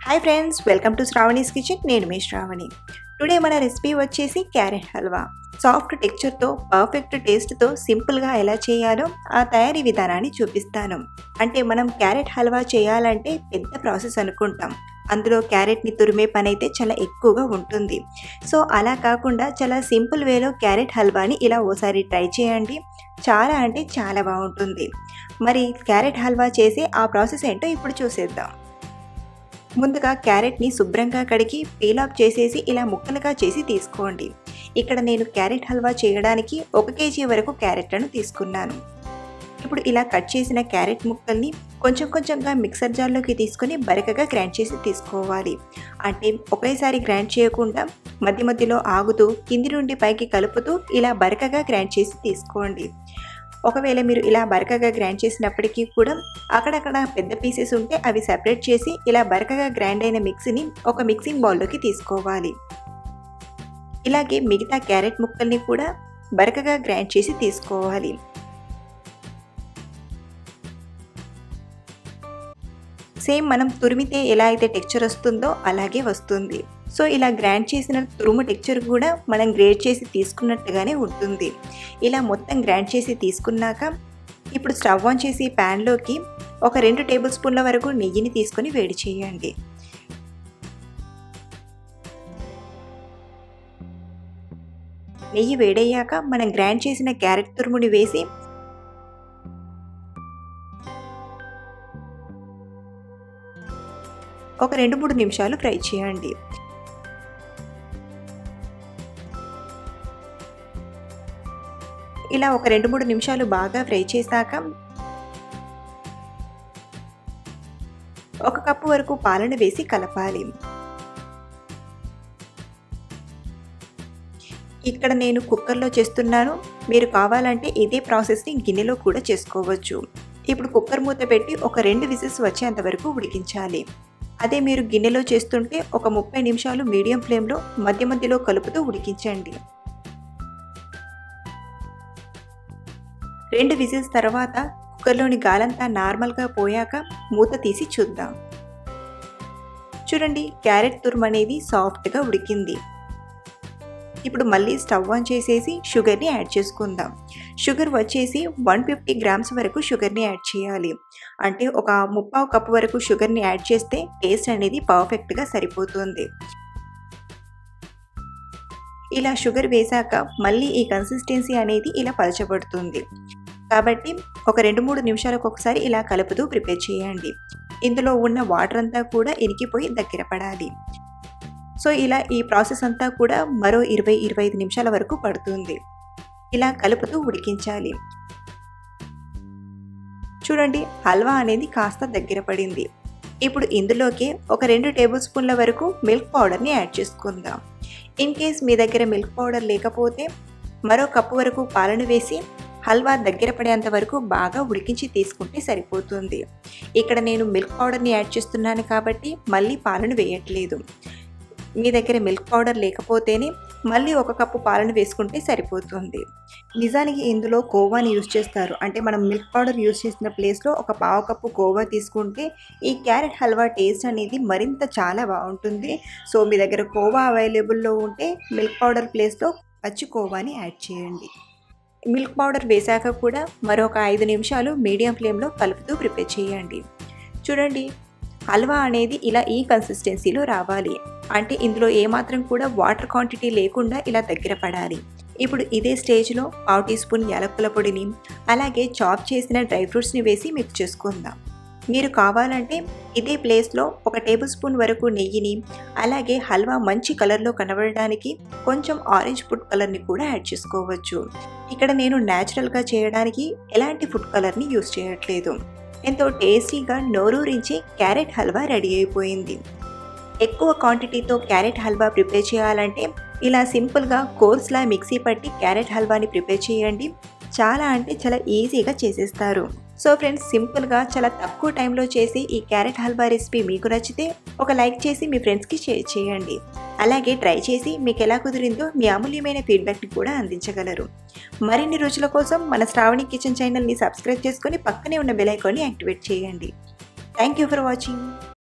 hi friends welcome to Shravani's kitchen నేను మీ Shravani today మన రెసిపీ వచ్చేసి క్యారెట్ హల్వా సాఫ్ట్ టెక్స్చర్తో పర్ఫెక్ట్ టేస్ట్తో సింపుల్గా ఎలా చేయాలో ఆ తయారీ విధానాన్ని చూపిస్తాను అంటే మనం క్యారెట్ హల్వా చేయాలంటే పెద్ద ప్రాసెస్ అనుకుంటాం అందులో క్యారెట్ని తురిమే పని అయితే చాలా ఎక్కువగా ఉంటుంది సో అలా కాకుండా చాలా సింపుల్ వేలో క్యారెట్ హల్వాని ఇలా ఓసారి ట్రై చేయండి చాలా అంటే చాలా బాగుంటుంది మరి క్యారెట్ హల్వా చేసే ఆ ప్రాసెస్ ఏంటో ఇప్పుడు చూసేద్దాం ముందుగా క్యారెట్ని శుభ్రంగా కడిగి పీల్ ఆఫ్ చేసేసి ఇలా ముక్కలుగా చేసి తీసుకోండి ఇక్కడ నేను క్యారెట్ హల్వా చేయడానికి ఒక కేజీ వరకు క్యారెట్లను తీసుకున్నాను ఇప్పుడు ఇలా కట్ చేసిన క్యారెట్ ముక్కల్ని కొంచెం కొంచెంగా మిక్సర్ జార్లోకి తీసుకొని బరకగా గ్రైండ్ చేసి తీసుకోవాలి అంటే ఒకేసారి గ్రైండ్ చేయకుండా మధ్య మధ్యలో ఆగుతూ కింది నుండి పైకి కలుపుతూ ఇలా బరకగా గ్రైండ్ చేసి తీసుకోండి ఒకవేళ మీరు ఇలా బరకగా గ్రైండ్ చేసినప్పటికీ కూడా అక్కడక్కడ పెద్ద పీసెస్ ఉంటే అవి సెపరేట్ చేసి ఇలా బరకగా గ్రైండ్ అయిన మిక్సీని ఒక మిక్సింగ్ బౌల్లోకి తీసుకోవాలి ఇలాగే మిగతా క్యారెట్ ముక్కల్ని కూడా బరకగా గ్రైండ్ చేసి తీసుకోవాలి సేమ్ మనం తురిమితే ఎలా అయితే టెక్చర్ వస్తుందో అలాగే వస్తుంది సో ఇలా గ్రైండ్ చేసిన తురుము టెక్చర్ కూడా మనం గ్రేడ్ చేసి తీసుకున్నట్టుగానే ఉంటుంది ఇలా మొత్తం గ్రైండ్ చేసి తీసుకున్నాక ఇప్పుడు స్టవ్ ఆన్ చేసి ప్యాన్లోకి ఒక రెండు టేబుల్ స్పూన్ల వరకు నెయ్యిని తీసుకొని వేడి చేయండి నెయ్యి వేడయ్యాక మనం గ్రైండ్ చేసిన క్యారెట్ తురుముని వేసి ఒక రెండు మూడు నిమిషాలు ఫ్రై చేయండి ఇలా ఒక రెండు మూడు నిమిషాలు బాగా ఫ్రై చేశాక ఒక కప్పు వరకు పాలను వేసి కలపాలి ఇక్కడ నేను కుక్కర్లో చేస్తున్నాను మీరు కావాలంటే ఇదే ప్రాసెస్ని గిన్నెలో కూడా చేసుకోవచ్చు ఇప్పుడు కుక్కర్ మూత పెట్టి ఒక రెండు విజిల్స్ వచ్చేంత వరకు ఉడికించాలి అదే మీరు గిన్నెలో చేస్తుంటే ఒక ముప్పై నిమిషాలు మీడియం ఫ్లేమ్లో మధ్య మధ్యలో కలుపుతూ ఉడికించండి రెండు విజిల్స్ తర్వాత కుక్కర్లోని గాలంతా నార్మల్గా పోయాక మూత తీసి చూద్దాం చూడండి క్యారెట్ తురుము అనేది సాఫ్ట్గా ఉడికింది ఇప్పుడు మళ్ళీ స్టవ్ ఆన్ చేసేసి షుగర్ని యాడ్ చేసుకుందాం షుగర్ వచ్చేసి వన్ ఫిఫ్టీ గ్రామ్స్ వరకు షుగర్ని యాడ్ చేయాలి అంటే ఒక ముప్పావు కప్పు వరకు షుగర్ని యాడ్ చేస్తే టేస్ట్ అనేది పర్ఫెక్ట్గా సరిపోతుంది ఇలా షుగర్ వేశాక మళ్ళీ ఈ కన్సిస్టెన్సీ అనేది ఇలా పలచబడుతుంది కాబట్టి ఒక రెండు మూడు నిమిషాలకు ఒకసారి ఇలా కలుపుతూ ప్రిపేర్ చేయండి ఇందులో ఉన్న వాటర్ అంతా కూడా ఇరికిపోయి దగ్గర పడాలి సో ఇలా ఈ ప్రాసెస్ అంతా కూడా మరో ఇరవై ఇరవై ఐదు నిమిషాల వరకు పడుతుంది ఇలా కలుపుతూ ఉడికించాలి చూడండి హల్వా అనేది కాస్త దగ్గర పడింది ఇప్పుడు ఇందులోకి ఒక రెండు టేబుల్ స్పూన్ల వరకు మిల్క్ పౌడర్ని యాడ్ చేసుకుందాం ఇన్ కేస్ మీ దగ్గర మిల్క్ పౌడర్ లేకపోతే మరో కప్పు వరకు పాలను వేసి హల్వా దగ్గర పడేంత వరకు బాగా ఉడికించి తీసుకుంటే సరిపోతుంది ఇక్కడ నేను మిల్క్ పౌడర్ని యాడ్ చేస్తున్నాను కాబట్టి మళ్ళీ పాలను వేయట్లేదు మీ దగ్గర మిల్క్ పౌడర్ లేకపోతేనే మళ్ళీ ఒక కప్పు పాలను వేసుకుంటే సరిపోతుంది నిజానికి ఇందులో కోవాని యూజ్ చేస్తారు అంటే మనం మిల్క్ పౌడర్ యూజ్ చేసిన ప్లేస్లో ఒక పావు కప్పు కోవా తీసుకుంటే ఈ క్యారెట్ హల్వా టేస్ట్ అనేది మరింత చాలా బాగుంటుంది సో మీ దగ్గర కోవా అవైలబుల్లో ఉంటే మిల్క్ పౌడర్ ప్లేస్లో పచ్చి కోవాని యాడ్ చేయండి మిల్క్ పౌడర్ వేశాక కూడా మరొక ఐదు నిమిషాలు మీడియం ఫ్లేమ్లో కలుపుతూ ప్రిపేర్ చేయండి చూడండి హల్వా అనేది ఇలా ఈ కన్సిస్టెన్సీలో రావాలి అంటే ఇందులో ఏమాత్రం కూడా వాటర్ క్వాంటిటీ లేకుండా ఇలా దగ్గర పడాలి ఇప్పుడు ఇదే స్టేజ్లో పావు టీ స్పూన్ యాలకుల పొడిని అలాగే చాప్ చేసిన డ్రై ఫ్రూట్స్ని వేసి మిక్స్ చేసుకుందాం మీరు కావాలంటే ఇదే ప్లేస్లో ఒక టేబుల్ స్పూన్ వరకు నెయ్యిని అలాగే హల్వా మంచి కలర్లో కనబడడానికి కొంచెం ఆరెంజ్ ఫుడ్ కలర్ని కూడా యాడ్ చేసుకోవచ్చు ఇక్కడ నేను న్యాచురల్గా చేయడానికి ఎలాంటి ఫుడ్ కలర్ని యూస్ చేయట్లేదు ఎంతో టేస్టీగా నోరూరించి క్యారెట్ హల్వా రెడీ అయిపోయింది ఎక్కువ క్వాంటిటీతో క్యారెట్ హల్వా ప్రిపేర్ చేయాలంటే ఇలా సింపుల్గా కోర్స్లా మిక్సీ పట్టి క్యారెట్ హల్వాని ప్రిపేర్ చేయండి చాలా అంటే చాలా ఈజీగా చేసేస్తారు సో ఫ్రెండ్స్ సింపుల్గా చాలా తక్కువ టైంలో చేసి ఈ క్యారెట్ హల్వా రెసిపీ మీకు నచ్చితే ఒక లైక్ చేసి మీ ఫ్రెండ్స్కి షేర్ చేయండి అలాగే ట్రై చేసి మీకు ఎలా కుదిరిందో మీ అమూల్యమైన ఫీడ్బ్యాక్ని కూడా అందించగలరు మరిన్ని రుచుల కోసం మన శ్రావణి కిచెన్ ఛానల్ని సబ్స్క్రైబ్ చేసుకొని పక్కనే ఉన్న బెల్ ఐకాన్ని యాక్టివేట్ చేయండి థ్యాంక్ యూ ఫర్ వాచింగ్